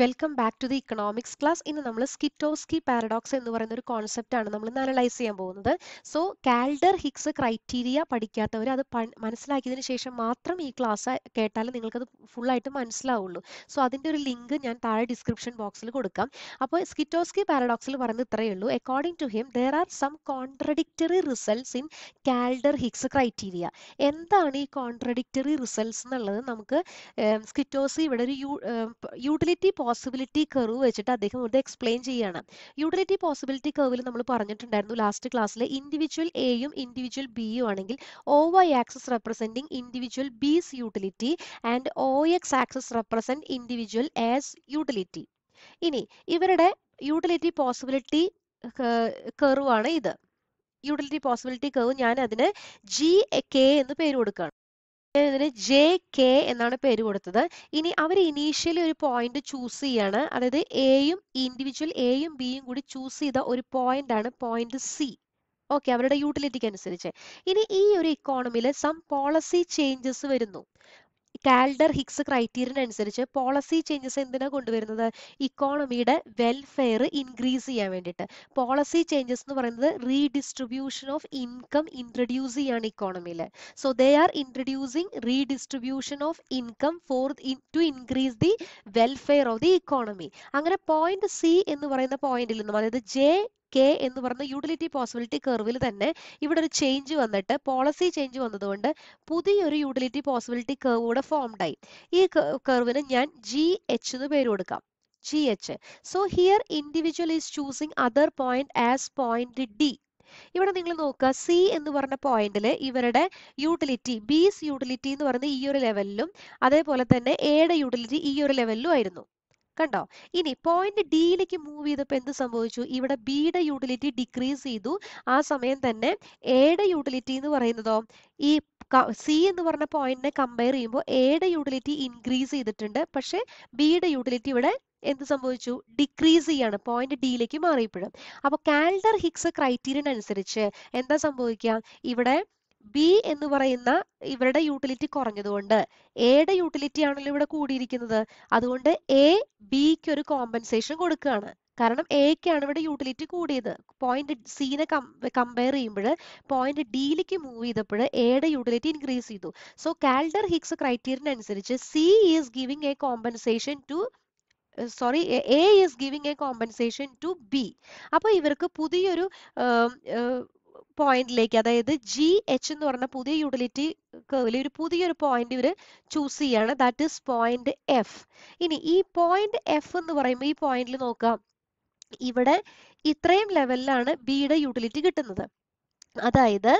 welcome back to the economics class ഇന്ന് നമ്മൾ സ്കിറ്റോസ്കി paradox എന്ന് പറയുന്ന ഒരു കോൺസെപ്റ്റ് ആണ് നമ്മൾ ഇന്ന് അനലൈസ് ചെയ്യാൻ പോകുന്നത് സോ കാൽഡർ ഹിക്സ് ക്രൈറ്റീരിയ പഠിക്കാത്തവർ അത് പ- മനസ്സിലാക്കിയതിന് ശേഷം മാത്രം ഈ ക്ലാസ് കേട്ടാൽ നിങ്ങൾക്കത് ഫുള്ളായിട്ട് മനസ്സിലാവുള്ളൂ സോ അതിൻ്റെ ഒരു ലിങ്ക് ഞാൻ താഴെ ഡിസ്ക്രിപ്ഷൻ ബോക്സിൽ കൊടുക്കാം അപ്പോൾ സ്കിറ്റോസ്കി പാരഡോക്സിൽ പറയുന്നത് ഇത്രയേ ഉള്ളൂ according to him there are some contradictory results in Kaldor Hicks criteria എന്താണ് ഈ കോൺട്രഡിക്റ്ററി റിസൾട്ട്സ് എന്നുള്ളത് നമുക്ക് സ്കിറ്റോസി ഇവിടെ ഒരു യൂട്ടിലിറ്റി പോസിബിലിറ്റി കർവ് വെച്ചിട്ട് അദ്ദേഹം ഇത് എക്സ്പ്ലെയിൻ ചെയ്യാണ് യൂട്ടിലിറ്റി പോസിബിലിറ്റി കർവിൽ നമ്മൾ പറഞ്ഞിട്ടുണ്ടായിരുന്നു ലാസ്റ്റ് ക്ലാസ്സിൽ ഇൻഡിവിജ്വൽ എയും ഇൻഡിവിജ്വൽ ബിയും ആണെങ്കിൽ O Y axis representing individual B's utility and O X axis represent individual A's utility ഇനി ഇവരുടെ യൂട്ടിലിറ്റി പോസിബിലിറ്റി കർവ് ആണ് ഇത് യൂട്ടിലിറ്റി പോസിബിലിറ്റി കർവ് ഞാൻ അതിന് ജി കെ എന്ന് പേര് കൊടുക്കുകയാണ് ഞാൻ ഇതിന് ജെ കെ എന്നാണ് പേര് കൊടുത്തത് ഇനി അവർ ഇനീഷ്യലി ഒരു പോയിന്റ് ചൂസ് ചെയ്യാണ് അതായത് എയും ഇൻഡിവിജ്വൽ എയും ബിയും കൂടി ചൂസ് ചെയ്ത ഒരു പോയിന്റ് ആണ് പോയിന്റ് സി ഓക്കെ അവരുടെ യൂട്ടിലിറ്റിക്ക് അനുസരിച്ച് ഇനി ഈ ഒരു ഇക്കോണമിയിൽ സം പോളിസി ചേഞ്ചസ് വരുന്നു കാൽഡർ ഹിക്സ് ക്രൈറ്റീരിയൻ അനുസരിച്ച് പോളിസി ചേഞ്ചസ് എന്തിനാ കൊണ്ടുവരുന്നത് ഇക്കോണമിയുടെ വെൽഫെയർ ഇൻക്രീസ് ചെയ്യാൻ വേണ്ടിയിട്ട് പോളിസി ചേഞ്ചസ് എന്ന് പറയുന്നത് റീഡിസ്ട്രിബ്യൂഷൻ ഓഫ് ഇൻകം ഇൻട്രൊഡ്യൂസ് ചെയ്യാണ് ഇക്കോണമിയിൽ so they are introducing redistribution of income for to increase the welfare of the economy അങ്ങനെ പോയിന്റ് സി എന്ന് പറയുന്ന പോയിന്റിൽ നിന്നും അതായത് ജെ കെ എന്ന് പറയുന്ന യൂട്ടിലിറ്റി പോസിബിലിറ്റി കർവിൽ തന്നെ ഇവിടെ ഒരു ചേഞ്ച് വന്നിട്ട് പോളിസി ചേഞ്ച് വന്നതുകൊണ്ട് പുതിയൊരു യൂട്ടിലിറ്റി പോസിബിലിറ്റി കർവ് കൂടെ ഫോംഡ് ആയി ഈ കർവിന് ഞാൻ ജി എച്ച് എന്ന് പേര് കൊടുക്കാം G H so here individual is choosing other point as point D ഇവിടെ നിങ്ങൾ നോക്കുക സി എന്ന് പറഞ്ഞ പോയിന്റിൽ ഇവരുടെ യൂട്ടിലിറ്റി ബീസ് യൂട്ടിലിറ്റി എന്ന് പറയുന്നത് ഈ ഒരു ലെവലിലും അതേപോലെ തന്നെ എയുടെ യൂട്ടിലിറ്റി ഈ ഒരു ലെവലിലും ആയിരുന്നു കണ്ടോ ഇനി പോയിന്റ് ഡിയിലേക്ക് മൂവ് ചെയ്തപ്പോൾ എന്ത് സംഭവിച്ചു ഇവിടെ ബിയുടെ യൂട്ടിലിറ്റി ഡിക്രീസ് ചെയ്തു ആ സമയം തന്നെ എയുടെ യൂട്ടിലിറ്റി എന്ന് പറയുന്നതോ ഈ സി എന്ന് പറഞ്ഞ പോയിന്റിനെ കമ്പയർ ചെയ്യുമ്പോൾ എയുടെ യൂട്ടിലിറ്റി ഇൻക്രീസ് ചെയ്തിട്ടുണ്ട് പക്ഷെ ബിയുടെ യൂട്ടിലിറ്റി ഇവിടെ എന്ത് സംഭവിച്ചു ഡിക്രീസ് ചെയ്യാണ് പോയിന്റ് ഡിയിലേക്ക് മാറിയപ്പോഴും അപ്പോൾ കാൽഡർ ഹിക്സ് ക്രൈറ്റീരിയൻ അനുസരിച്ച് എന്താ സംഭവിക്കുക ഇവിടെ ബി എന്ന് പറയുന്ന ഇവരുടെ യൂട്ടിലിറ്റി കുറഞ്ഞതുകൊണ്ട് എയുടെ യൂട്ടിലിറ്റി ആണല്ലോ ഇവിടെ കൂടിയിരിക്കുന്നത് അതുകൊണ്ട് എ ബിക്ക് ഒരു കോമ്പൻസേഷൻ കൊടുക്കുകയാണ് കാരണം എക്കാണ് ഇവിടെ യൂട്ടിലിറ്റി കൂടിയത് പോയിന്റ് സീനെ കമ്പയർ ചെയ്യുമ്പോൾ പോയിന്റ് ഡിയിലേക്ക് മൂവ് ചെയ്തപ്പോൾ എയുടെ യൂട്ടിലിറ്റി ഇൻക്രീസ് ചെയ്തു സോ കാൽഡർ ഹിക്സ് ക്രൈറ്റീരിയൻ അനുസരിച്ച് C is giving a compensation to sorry A is giving a compensation to B അപ്പോൾ ഇവർക്ക് പുതിയൊരു പോയിന്റിലേക്ക് അതായത് ജി എച്ച് എന്ന് പറഞ്ഞ പുതിയ യൂട്ടിലിറ്റി കർവിൽ ഒരു പുതിയൊരു പോയിന്റ് ഇവർ ചൂസ് ചെയ്യാണ് ദാറ്റ് ഇസ് പോയിന്റ് എഫ് ഇനി ഈ പോയിന്റ് എഫ് എന്ന് പറയുമ്പോൾ ഈ പോയിന്റിൽ നോക്കാം ഇവിടെ ഇത്രയും ലെവലിലാണ് ബിയുടെ യൂട്ടിലിറ്റി കിട്ടുന്നത് അതായത്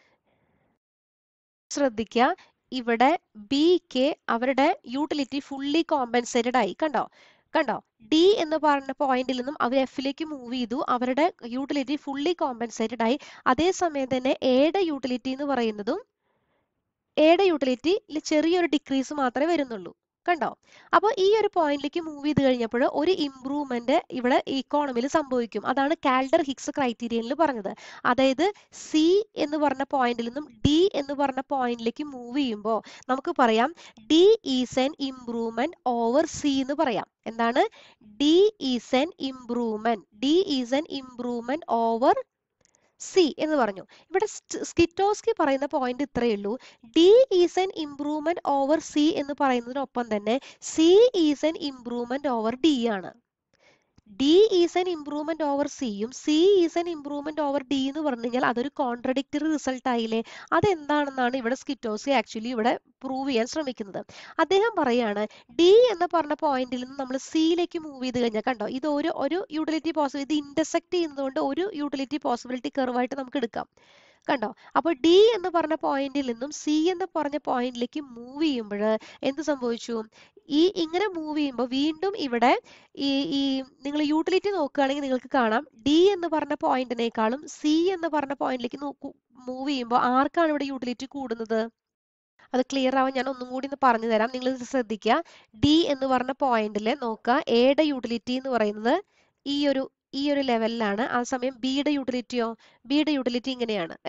ശ്രദ്ധിക്കുക ഇവിടെ ബിക്ക് അവരുടെ യൂട്ടിലിറ്റി ഫുള്ളി കോമ്പൻസേറ്റഡ് ആയി കണ്ടോ കണ്ടോ ഡി എന്ന് പറഞ്ഞ പോയിന്റിൽ നിന്നും അവർ എഫിലേക്ക് മൂവ് ചെയ്തു അവരുടെ യൂട്ടിലിറ്റി ഫുള്ളി കോമ്പൻസേറ്റഡ് ആയി അതേസമയം തന്നെ എയുടെ യൂട്ടിലിറ്റി എന്ന് പറയുന്നതും എയുടെ യൂട്ടിലിറ്റിയിൽ ചെറിയൊരു ഡിക്രീസ് മാത്രമേ വരുന്നുള്ളൂ കണ്ടോ അപ്പോൾ ഈ ഒരു പോയിന്റിലേക്ക് മൂവ് ചെയ്ത് കഴിഞ്ഞപ്പോൾ ഒരു ഇംപ്രൂവ്മെന്റ് ഇവിടെ ഇക്കോണമിയിൽ സംഭവിക്കും അതാണ് കാൽഡർ ഹിക്സ് ക്രൈറ്റീരിയനിൽ പറഞ്ഞത് അതായത് സി എന്ന് പറഞ്ഞ പോയിന്റിൽ നിന്നും ഡി എന്ന് പറഞ്ഞ പോയിന്റിലേക്ക് മൂവ് ചെയ്യുമ്പോൾ നമുക്ക് പറയാം D is an improvement over C എന്ന് പറയാം എന്താണ് D is an improvement D is an improvement over C എന്ന് പറഞ്ഞു ഇവിടെ സ്കിറ്റോസ്കി പറയുന്ന പോയിന്റ് ഇത്രയേ ഉള്ളൂ D is an improvement over C എന്ന് പറയുന്നതിനൊപ്പം തന്നെ C is an improvement over D ആണ് D is an improvement over സിയും C is an improvement over D എന്ന് പറഞ്ഞു കഴിഞ്ഞാൽ അതൊരു കോൺട്രഡിക്ടറി റിസൾട്ട് ആയില്ലേ അതെന്താണെന്നാണ് ഇവിടെ സ്കിറ്റോസി ആക്ച്വലി ഇവിടെ പ്രൂവ് ചെയ്യാൻ ശ്രമിക്കുന്നത് അദ്ദേഹം പറയാണ് ഡി എന്ന് പറഞ്ഞ പോയിന്റിൽ നിന്ന് നമ്മൾ സിയിലേക്ക് മൂവ് ചെയ്ത് കഴിഞ്ഞാൽ കണ്ടോ ഇത് ഒരു ഒരു യൂട്ടിലിറ്റി പോസിബിലിറ്റി ഇത് ഇന്റർസെക്ട് ചെയ്യുന്നതുകൊണ്ട് ഒരു യൂട്ടിലിറ്റി പോസിബിലിറ്റി കർവായിട്ട് നമുക്ക് എടുക്കാം കണ്ടോ അപ്പോൾ ഡി എന്ന് പറഞ്ഞ പോയിന്റിൽ നിന്നും സി എന്ന് പറഞ്ഞ പോയിന്റിലേക്ക് മൂവ് ചെയ്യുമ്പോൾ എന്ത് സംഭവിച്ചു ഈ ഇങ്ങനെ മൂവ് ചെയ്യുമ്പോൾ വീണ്ടും ഇവിടെ ഈ ഈ നിങ്ങൾ യൂട്ടിലിറ്റി നോക്കുകയാണെങ്കിൽ നിങ്ങൾക്ക് കാണാം ഡി എന്ന് പറഞ്ഞ പോയിന്റിനേക്കാളും സി എന്ന് പറഞ്ഞ പോയിന്റിലേക്ക് മൂവ് ചെയ്യുമ്പോൾ ആർക്കാണ് ഇവിടെ യൂട്ടിലിറ്റി കൂടുന്നത് അത് ക്ലിയർ ആവാൻ ഞാൻ ഒന്നും കൂടി ഒന്ന് പറഞ്ഞു തരാം നിങ്ങൾ ഇത് ശ്രദ്ധിക്കുക ഡി എന്ന് പറഞ്ഞ പോയിന്റിൽ നോക്കുക എയുടെ യൂട്ടിലിറ്റി എന്ന് പറയുന്നത് ഈ ഒരു ഈ ഒരു ലെവലിലാണ് ആ സമയം ബിയുടെ യൂട്ടിലിറ്റിയോ ബിയുടെ യൂട്ടിലിറ്റി ഇങ്ങനെയാണ് അല്ലേ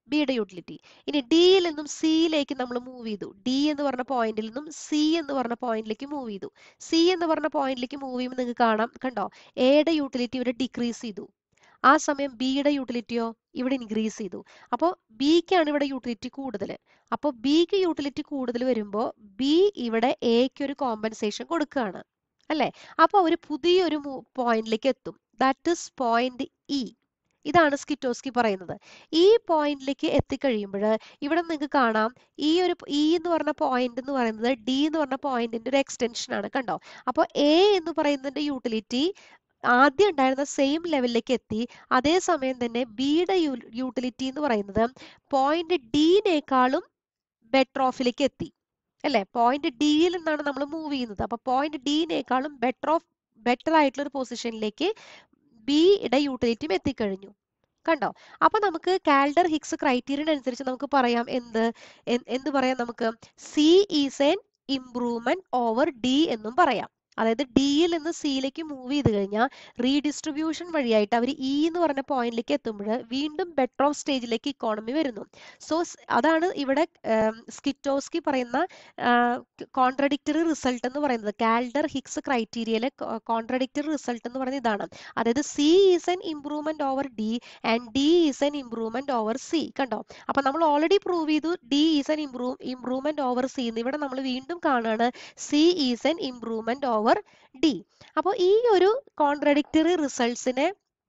ബിയുടെ യൂട്ടിലിറ്റി ഇനി ഡിയിൽ നിന്നും സിയിലേക്ക് നമ്മൾ മൂവ് ചെയ്തു ഡി എന്ന് പറഞ്ഞ പോയിന്റിൽ നിന്നും സി എന്ന് പറഞ്ഞ പോയിന്റിലേക്ക് മൂവ് ചെയ്തു സി എന്ന് പറഞ്ഞ പോയിന്റിലേക്ക് മൂവ് ചെയ്യുമ്പോൾ നിങ്ങൾക്ക് കാണാം കണ്ടോ എയുടെ യൂട്ടിലിറ്റി ഇവിടെ ഡിക്രീസ് ചെയ്തു ആ സമയം ബിയുടെ യൂട്ടിലിറ്റിയോ ഇവിടെ ഇൻക്രീസ് ചെയ്തു അപ്പോൾ ബിക്കാണ് ഇവിടെ യൂട്ടിലിറ്റി കൂടുതൽ അപ്പോൾ ബിക്ക് യൂട്ടിലിറ്റി കൂടുതൽ വരുമ്പോൾ ബി ഇവിടെ എക്ക് ഒരു കോമ്പൻസേഷൻ കൊടുക്കുകയാണ് അല്ലേ അപ്പോൾ ഒരു പുതിയൊരു പോയിന്റിലേക്ക് എത്തും ദാറ്റ് ഇസ് പോയിന്റ് ഇ ഇതാണ് സ്കിറ്റോസ്കി പറയുന്നത് ഈ പോയിന്റിലേക്ക് എത്തിക്കഴിയുമ്പോൾ ഇവിടെ നിങ്ങൾക്ക് കാണാം ഈ ഒരു ഇ എന്ന് പറഞ്ഞ പോയിന്റ് എന്ന് പറയുന്നത് ഡി എന്ന് പറഞ്ഞ പോയിന്റിന്റെ ഒരു എക്സ്റ്റൻഷൻ ആണ് കണ്ടോ അപ്പോൾ എ എന്ന് പറയുന്നതിന്റെ യൂട്ടിലിറ്റി ആദ്യം ഉണ്ടായിരുന്ന സെയിം ലെവലിലേക്ക് എത്തി അതേസമയം തന്നെ ബിയുടെ യൂട്ടിലിറ്റി എന്ന് പറയുന്നത് പോയിന്റ് ഡിനേക്കാളും ബെറ്റർ ഓഫിലേക്ക് എത്തി അല്ലെ പോയിന്റ് ഡിയിൽ നിന്നാണ് നമ്മൾ മൂവ് ചെയ്യുന്നത് അപ്പൊ പോയിന്റ് ഡിനേക്കാളും ബെറ്റർ ഓഫ് ബെറ്റർ ആയിട്ടുള്ള ഒരു പൊസിഷനിലേക്ക് ബിയുടെ യൂട്ടിലിറ്റിയും എത്തിക്കഴിഞ്ഞു കണ്ടോ അപ്പൊ നമുക്ക് കാൽഡർ ഹിക്സ് ക്രൈറ്റീരിയൻ അനുസരിച്ച് നമുക്ക് പറയാം എന്ത് എന്ത് പറയാം നമുക്ക് C is an improvement over D എന്നും പറയാം അതായത് ഡിയിൽ നിന്ന് സിയിലേക്ക് മൂവ് ചെയ്ത് കഴിഞ്ഞാൽ റീഡിസ്ട്രിബ്യൂഷൻ വഴിയായിട്ട് അവർ ഇ എന്ന് പറഞ്ഞ പോയിന്റിലേക്ക് എത്തുമ്പോൾ വീണ്ടും ബെറ്റർ ഓഫ് സ്റ്റേജിലേക്ക് ഇക്കോണമി വരുന്നു സോ അതാണ് ഇവിടെ സ്കിറ്റോസ്കി പറയുന്ന കോൺട്രഡിക്ടറി റിസൾട്ട് എന്ന് പറയുന്നത് കാൽഡർ ഹിക്സ് ക്രൈറ്റീരിയയിലെ കോൺട്രഡിക്ടറി റിസൾട്ട് എന്ന് പറയുന്നത് ഇതാണ് അതായത് C is an improvement over D and D is an improvement over C കണ്ടോ അപ്പൊ നമ്മൾ ഓൾറെഡി പ്രൂവ് ചെയ്തു D is an improve improvement over C എന്ന് ഇവിടെ നമ്മൾ വീണ്ടും കാണുകയാണ് C is an improvement over D അപ്പോൾ ഈ ഒരു കോൺട്രഡിക്ടറി റിസൾട്ട്സിനെ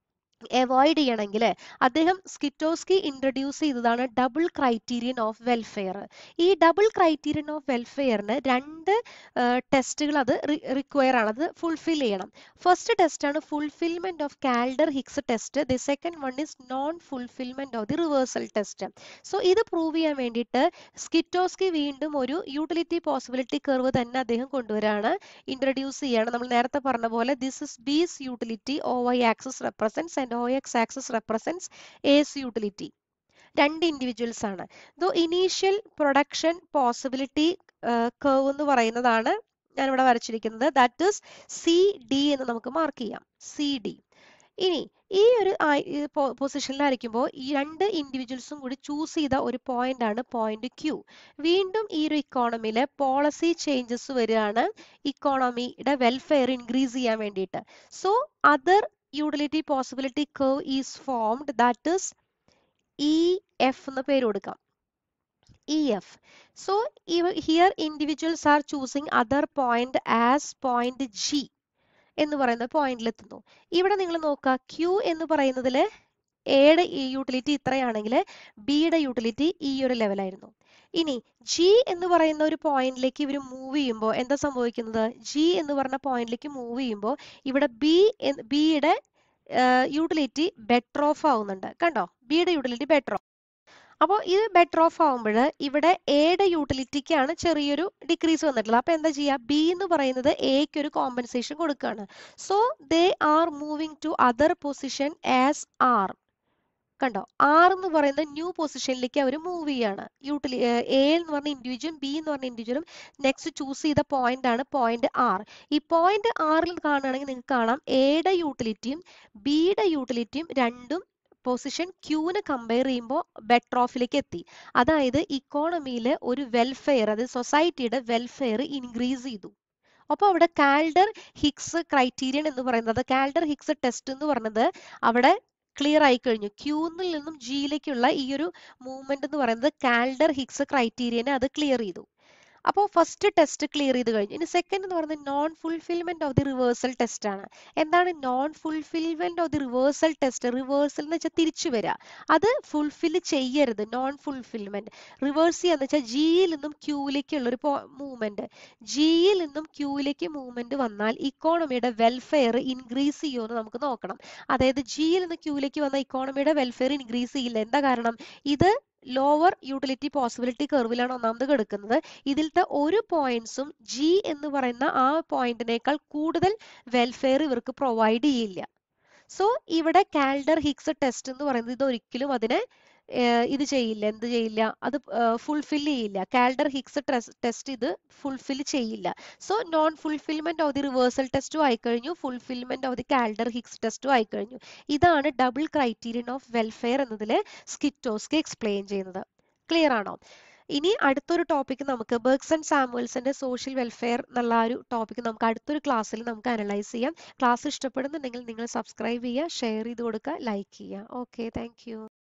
അവോയ്ഡ് ചെയ്യണമെങ്കിൽ അദ്ദേഹം സ്കിറ്റോസ്കി ഇൻട്രൊഡ്യൂസ് ചെയ്തതാണ് ഡബിൾ ക്രൈറ്റീരിയൻ ഓഫ് വെൽഫെയർ ഈ ഡബിൾ ക്രൈറ്റീരിയൻ ഓഫ് വെൽഫെയറിന് രണ്ട് ടെസ്റ്റുകൾ അത് റിക്വയർ ആണ് അത് ഫുൾഫിൽ ചെയ്യണം ഫസ്റ്റ് ടെസ്റ്റ് ആണ് fulfilment of Kaldor Hicks test the second one is non fulfilment of the reversal test so ഇത് പ്രൂവ് ചെയ്യാൻ വേണ്ടിയിട്ട് സ്കിറ്റോസ്കി വീണ്ടും ഒരു യൂട്ടിലിറ്റി പോസിബിലിറ്റി കർവ് തന്നെ അദ്ദേഹം കൊണ്ടുവരാണ് ഇൻട്രൊഡ്യൂസ് ചെയ്യാണ് നമ്മൾ നേരത്തെ പറഞ്ഞ പോലെ this is B's utility O Y axis represents and O X axis represents A's utility രണ്ട് ഇൻഡിവിജ്വൽസ് ആണ് though initial production possibility curve എന്ന് പറയുന്നതാണ് ഞാൻ ഇവിടെ വരച്ചിരിക്കുന്നത് ദാറ്റ് ഇസ് സി ഡി എന്ന് നമുക്ക് മാർക്ക് ചെയ്യാം സി ഡി ഇനി ഈ ഒരു പൊസിഷനിലായിരിക്കുമ്പോൾ ഈ രണ്ട് ഇൻഡിവിജ്വൽസും കൂടി ചൂസ് ചെയ്ത ഒരു പോയിന്റ് ആണ് പോയിന്റ് ക്യൂ വീണ്ടും ഈ ഒരു ഇക്കോണമിയിലെ പോളിസി ചേഞ്ചസ് വരികയാണ് ഇക്കോണമിയുടെ വെൽഫെയർ ഇൻക്രീസ് ചെയ്യാൻ വേണ്ടിയിട്ട് so other utility possibility curve is formed that is E F എന്ന് പേര് കൊടുക്കാം E F so here individuals are choosing other point as point G എന്ന് പറയുന്ന പോയിന്റിൽ എത്തുന്നു ഇവിടെ നിങ്ങൾ നോക്കുക ക്യൂ എന്ന് പറയുന്നതിൽ എയുടെ യൂട്ടിലിറ്റി ഇത്രയാണെങ്കിൽ ബിയുടെ യൂട്ടിലിറ്റി ഈ ഒരു ലെവലായിരുന്നു ഇനി ജി എന്ന് പറയുന്ന ഒരു പോയിന്റിലേക്ക് ഇവർ മൂവ് ചെയ്യുമ്പോൾ എന്താ സംഭവിക്കുന്നത് ജി എന്ന് പറഞ്ഞ പോയിന്റിലേക്ക് മൂവ് ചെയ്യുമ്പോൾ ഇവിടെ ബി ബിയുടെ യൂട്ടിലിറ്റി ബെറ്റർ ഓഫ് ആവുന്നുണ്ട് കണ്ടോ ബിയുടെ യൂട്ടിലിറ്റി ബെറ്റർ ഓഫ് അപ്പോൾ ഇത് ബെറ്റർ ഓഫ് ആവുമ്പോൾ ഇവിടെ എയുടെ യൂട്ടിലിറ്റിക്കാണ് ചെറിയൊരു ഡിക്രീസ് വന്നിട്ടുള്ളത് അപ്പോൾ എന്താ ചെയ്യുക ബി എന്ന് പറയുന്നത് എക്ക് ഒരു കോമ്പൻസേഷൻ കൊടുക്കുകയാണ് so they are moving to other position as R കണ്ടോ ആർ എന്ന് പറയുന്ന ന്യൂ പൊസിഷനിലേക്ക് അവർ മൂവ് ചെയ്യാണ് യൂട്ടിലി എ എന്ന് പറഞ്ഞ ഇൻഡിവിജ്വലും ബി എന്ന് പറഞ്ഞ ഇൻഡിവിജ്വലും നെക്സ്റ്റ് ചൂസ് ചെയ്ത പോയിന്റ് ആണ് പോയിന്റ് ആർ ഈ പോയിന്റ് ആറിൽ കാണുകയാണെങ്കിൽ നിങ്ങൾക്ക് കാണാം എയുടെ യൂട്ടിലിറ്റിയും ബിയുടെ യൂട്ടിലിറ്റിയും രണ്ടും പൊസിഷൻ ക്യൂവിനെ കമ്പയർ ചെയ്യുമ്പോൾ ബെറ്റർ ഓഫിലേക്ക് എത്തി അതായത് ഇക്കോണമിയിൽ ഒരു വെൽഫെയർ അതായത് സൊസൈറ്റിയുടെ വെൽഫെയർ ഇൻക്രീസ് ചെയ്തു അപ്പോൾ അവിടെ കാൽഡർ ഹിക്സ് ക്രൈറ്റീരിയൻ എന്ന് പറയുന്നത് കാൽഡർ ഹിക്സ് ടെസ്റ്റ് എന്ന് പറയുന്നത് അവിടെ ക്ലിയർ ആയി കഴിഞ്ഞു ക്യൂന്നിൽ നിന്നും ജിയിലേക്കുള്ള ഈ ഒരു മൂവ്മെന്റ് എന്ന് പറയുന്നത് കാൽഡർ ഹിക്സ് ക്രൈറ്റീരിയനെ അത് ക്ലിയർ ചെയ്തു അപ്പോൾ ഫസ്റ്റ് ടെസ്റ്റ് ക്ലിയർ ചെയ്ത് കഴിഞ്ഞു ഇനി സെക്കൻഡ് എന്ന് പറയുന്നത് non fulfilment of the reversal test ആണ് എന്താണ് non fulfilment of the reversal test reversal എന്ന് വെച്ചാൽ തിരിച്ചു വരിക അത് ഫുൾഫിൽ ചെയ്യരുത് നോൺ ഫുൾഫിൽമെന്റ് റിവേഴ്സ് ചെയ്യാന്ന് വെച്ചാൽ ജിയിൽ നിന്നും ക്യൂയിലേക്കുള്ള ഒരു മൂവ്മെന്റ് ജിയിൽ നിന്നും ക്യൂയിലേക്ക് മൂവ്മെന്റ് വന്നാൽ ഇക്കോണമിയുടെ വെൽഫെയർ ഇൻക്രീസ് ചെയ്യുമെന്ന് നമുക്ക് നോക്കണം അതായത് ജിയിൽ നിന്ന് ക്യൂയിലേക്ക് വന്ന ഇക്കോണമിയുടെ വെൽഫെയർ ഇൻക്രീസ് ചെയ്യില്ല എന്താ കാരണം ഇത് ലോവർ യൂട്ടിലിറ്റി പോസിബിലിറ്റി കർവിലാണ് ഒന്നാമത് കിടക്കുന്നത് ഇതിലത്തെ ഒരു പോയിന്റ്സും ജി എന്ന് പറയുന്ന ആ പോയിന്റിനേക്കാൾ കൂടുതൽ വെൽഫെയർ ഇവർക്ക് പ്രൊവൈഡ് ചെയ്യില്ല സോ ഇവിടെ കാൽഡർ ഹിക്സ് ടെസ്റ്റ് എന്ന് പറയുന്നത് ഇത് ഒരിക്കലും അതിനെ ഇത് ചെയ്യില്ല എന്ത് ചെയ്യില്ല അത് ഫുൾഫിൽ ചെയ്യില്ല കാൽഡർ ഹിക്സ് ടെസ്റ്റ് ഇത് ഫുൾഫിൽ ചെയ്യില്ല so non fulfilment of the reversal ടെസ്റ്റും ആയിക്കഴിഞ്ഞു fulfilment of the Kaldor Hicks ടെസ്റ്റും ആയിക്കഴിഞ്ഞു ഇതാണ് ഡബിൾ ക്രൈറ്റീരിയൻ ഓഫ് വെൽഫെയർ എന്നതിൽ സ്കിറ്റോസ്കി എക്സ്പ്ലെയിൻ ചെയ്യുന്നത് ക്ലിയർ ആണോ ഇനി അടുത്തൊരു ടോപ്പിക് നമുക്ക് ബർഗ്സ് ആൻഡ് സാമുവൽസിന്റെ സോഷ്യൽ വെൽഫെയർ എന്നുള്ള ഒരു ടോപ്പിക് നമുക്ക് അടുത്തൊരു ക്ലാസ്സിൽ നമുക്ക് അനലൈസ് ചെയ്യാം ക്ലാസ് ഇഷ്ടപ്പെടുന്നുണ്ടെങ്കിൽ നിങ്ങൾ സബ്സ്ക്രൈബ് ചെയ്യുക ഷെയർ ചെയ്ത് കൊടുക്കുക ലൈക്ക് ചെയ്യുക ഓക്കെ താങ്ക്